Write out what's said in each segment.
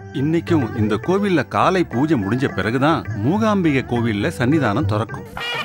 இன்னைக்கும் இந்த கோவில்ல காலை பூஜை முடிஞ்ச பிறகுதான் மூகாம்பிகை கோவில்ல சன்னிதானம் திறக்கும்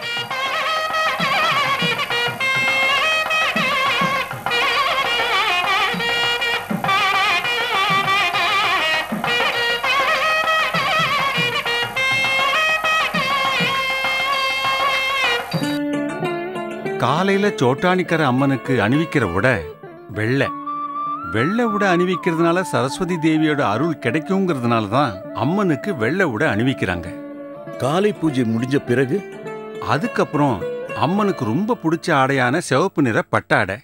காலையில சோட்டானிக்கர அம்மனுக்கு அணிவிக்கிற உடை வெள்ளை வெள்ளை உடை அணிவிக்கிறதுனால சரஸ்வதி தேவியோட அருள் கிடைக்குங்கிறதுனால தான் அம்மனுக்கு வெள்ளை உடை அணிவிக்கிறாங்க காலை பூஜை முடிஞ்ச பிறகு அதுக்கப்புறம் அம்மனுக்கு ரொம்ப பிடிச்ச ஆடையான சிவப்பு நிற பட்டாடை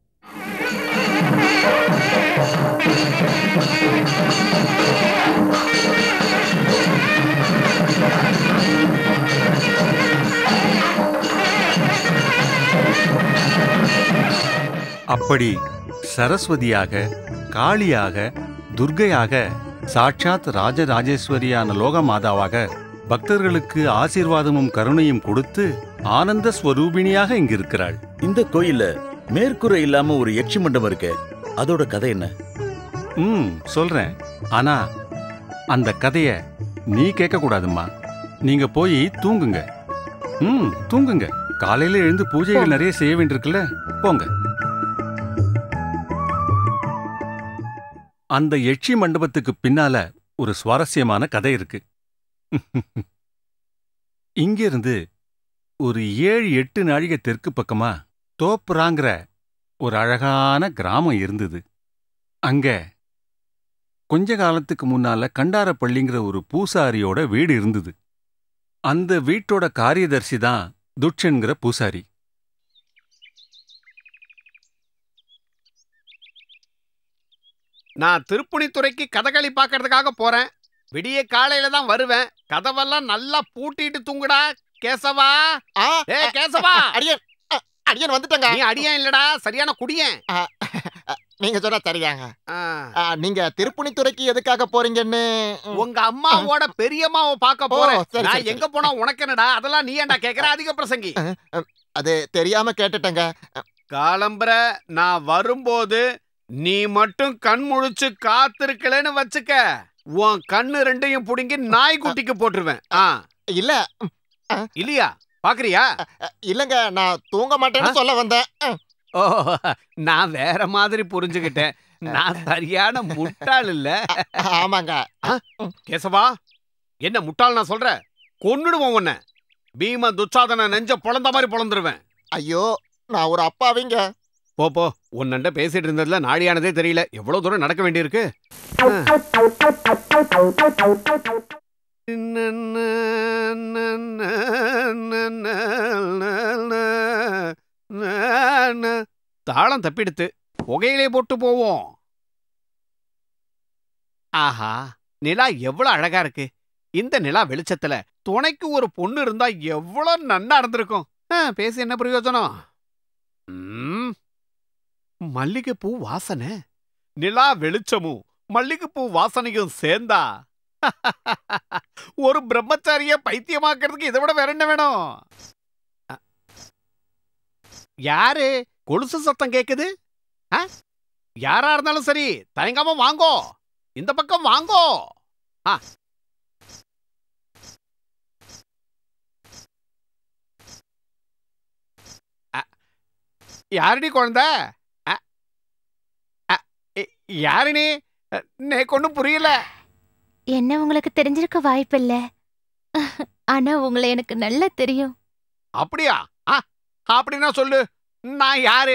அப்படி சரஸ்வதியாக காளியாக துர்க்கையாக சாட்சாத் ராஜராஜேஸ்வரியான லோகமாதாவாக பக்தர்களுக்கு ஆசீர்வாதமும் கருணையும் கொடுத்து ஆனந்த ஸ்வரூபிணியாக இங்கு இருக்கிறாள் இந்த கோயில்ல மேற்கூரை இல்லாம ஒரு யட்சி மண்டபம் இருக்கே அதோட கதை என்ன ம் சொல்றேன் ஆனா அந்த கதைய நீ கேட்க கூடாதும்மா நீங்க போய் தூங்குங்க ம் தூங்குங்க காலையில எழுந்து பூஜைகள் நிறைய செய்ய வேண்டியிருக்குல்ல போங்க அந்த எட்சி மண்டபத்துக்கு பின்னால ஒரு சுவாரஸ்யமான கதை இருக்கு இங்கிருந்து ஒரு ஏழு எட்டு நாழிகை தெற்கு பக்கமா தோப்புராங்கிற ஒரு அழகான கிராமம் இருந்தது அங்க கொஞ்ச காலத்துக்கு முன்னால கண்டாரப்பள்ளிங்கிற ஒரு பூசாரியோட வீடு இருந்தது அந்த வீட்டோட காரியதர்சி தான் துட்சன்கிற பூசாரி நான் திருப்புணித்துறைக்கு கதகளி பார்க்கறதுக்காக போறேன் விடிய காலையில தான் வருவேன் கதவெல்லாம் நல்லா பூட்டிட்டு தூங்குடா கேசவா ஆ, ஏ கேசவா அடியன் அ, அடியன் வந்துட்டங்க நீ அடியன் இல்லடா சரியான குடியன் நீங்க சொன்னா சரியாங்க ஆ. ஆ, நீங்க திருப்புணித்துறைக்கு எதுக்காக போறீங்கன்னு ம், உங்க அம்மாவோட பெரியம்மாவை பார்க்க ஓ, போறேன் சரி, நான் சரி, எங்க போனா உனக்கு என்னடா அதெல்லாம் நீ ஏன்டா கேக்குற அதிக பிரசங்கி அது தெரியாம கேட்டுட்டேங்க காலம்பர நான் வரும்போது நீ மட்டும் கண் முழிச்சு காத்திருக்கலன்னு வச்சுக்க உன் கண்ணு ரெண்டையும் புடுங்கி நாய்க்குட்டிக்கு போட்டுருவேன் ஆ இல்ல இல்லையா பாக்குறியா இல்லங்க நான் தூங்க மாட்டேன்னு சொல்ல வந்தேன் ம், ஓ நான் வேற மாதிரி புரிஞ்சுக்கிட்டேன் நான் சரியான முட்டாள் இல்ல ஆமாங்க கேசவா என்ன முட்டாள் நான் சொல்ற கொன்னுடுவோம் உன்னை பீம துச்சாதன நெஞ்ச பொழந்த மாதிரி பொழந்துருவேன் ஐயோ நான் ஒரு அப்பாவிங்க போ போ உன்னண்ட பேசிட்டு இருந்ததுல நாடியானதே தெரியல எவ்வளவு தூரம் நடக்க வேண்டியிருக்கு தாளம் தப்பிடுத்து புகையிலே போட்டு போவோம் ஆஹா நிலா எவ்வளவு அழகா இருக்கு இந்த நிலா வெளிச்சத்துல துணைக்கு ஒரு பொண்ணு இருந்தா எவ்வளவு நன்னா இருந்திருக்கும் ஆ, பேசி என்ன பிரயோஜனம் ம், மல்லிகைப்பூ வாசனை நிலா வெளிச்சமும் மல்லிகைப்பூ வாசனையும் சேர்ந்தா ஒரு பிரம்மச்சாரிய பைத்தியமாக்குறதுக்கு இதை விட வேற என்ன வேணும் அ, யாரு கொலுசு சத்தம் கேக்குது ஆ? யாரா இருந்தாலும் சரி தயங்காம வாங்கோ இந்த பக்கம் வாங்கோ ஆ. அ, யாருடி குழந்தை அ, அ, எ- யாரு நீ அ, எனக்கு ஒன்றும் புரியல என்ன உங்களுக்கு தெரிஞ்சிருக்க வாய்ப்பில்ல ஆனா உங்களை எனக்கு நல்லா தெரியும் அப்படியா ஆ, அப்படின்னா சொல்லு நான் யாரு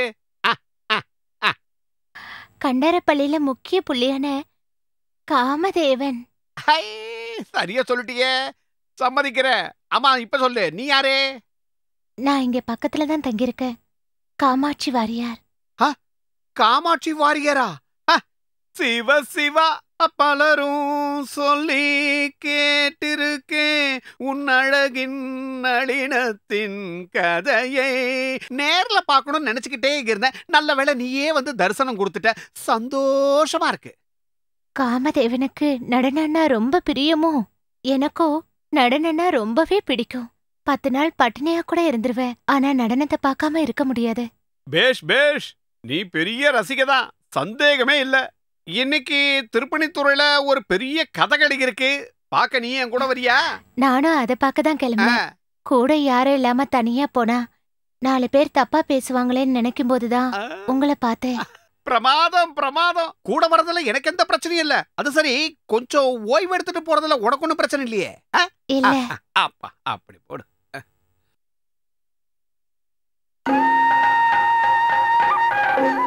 கண்டாரப்பள்ளியில முக்கிய புள்ளியான காமதேவன் ஹை சரியா சொல்லிட்டியே சம்மதிக்கிறேன் ஆமா இப்ப சொல்லு நீ யாரு நான் இங்க பக்கத்துல தான் தங்கியிருக்கேன் காமாட்சி வாரியார் காமாட்சி வாரியரா அ, சிவ சிவா பலரும் சொல்லி கேட்டிருக்கேன் உன் அழகின் நளினத்தின் கதையை நேர்ல பார்க்கணும்னு நினைச்சுக்கிட்டே இருந்தேன் நல்ல வேளை நீயே வந்து தரிசனம் கொடுத்துட்ட சந்தோஷமா இருக்கு காமதேவனுக்கு நடனம்னா ரொம்ப பிரியமோ எனக்கோ நடனம்னா ரொம்பவே பிடிக்கும் பத்து நாள் பட்டினியா கூட இருந்துருவேன் ஆனா நடனத்தை பார்க்காம இருக்க முடியாது பேஷ் பேஷ் நீ பெரிய ரசிகதான் சந்தேகமே இல்ல இன்னைக்கு திருப்பணித்துறையில ஒரு பெரிய கதகளி இருக்கு பாக்க நீ என் கூட வரியா நானும் அதை பார்க்க தான் ஆ, கிளம்பினேன் கூட யாரும் இல்லாம தனியா போனா நாலு பேர் தப்பா பேசுவாங்களேன்னு நினைக்கும் போதுதான் ஆ. உங்களை பார்த்தேன் பிரமாதம் பிரமாதம் கூட வரதுல எனக்கு எந்த பிரச்சனையும் இல்ல அது சரி கொஞ்சம் ஓய்வு எடுத்துட்டு போறதுல உனக்கு ஒண்ணும் பிரச்சனை இல்லையே ஆ? இல்ல அப்பா அப்படி போடு ஆ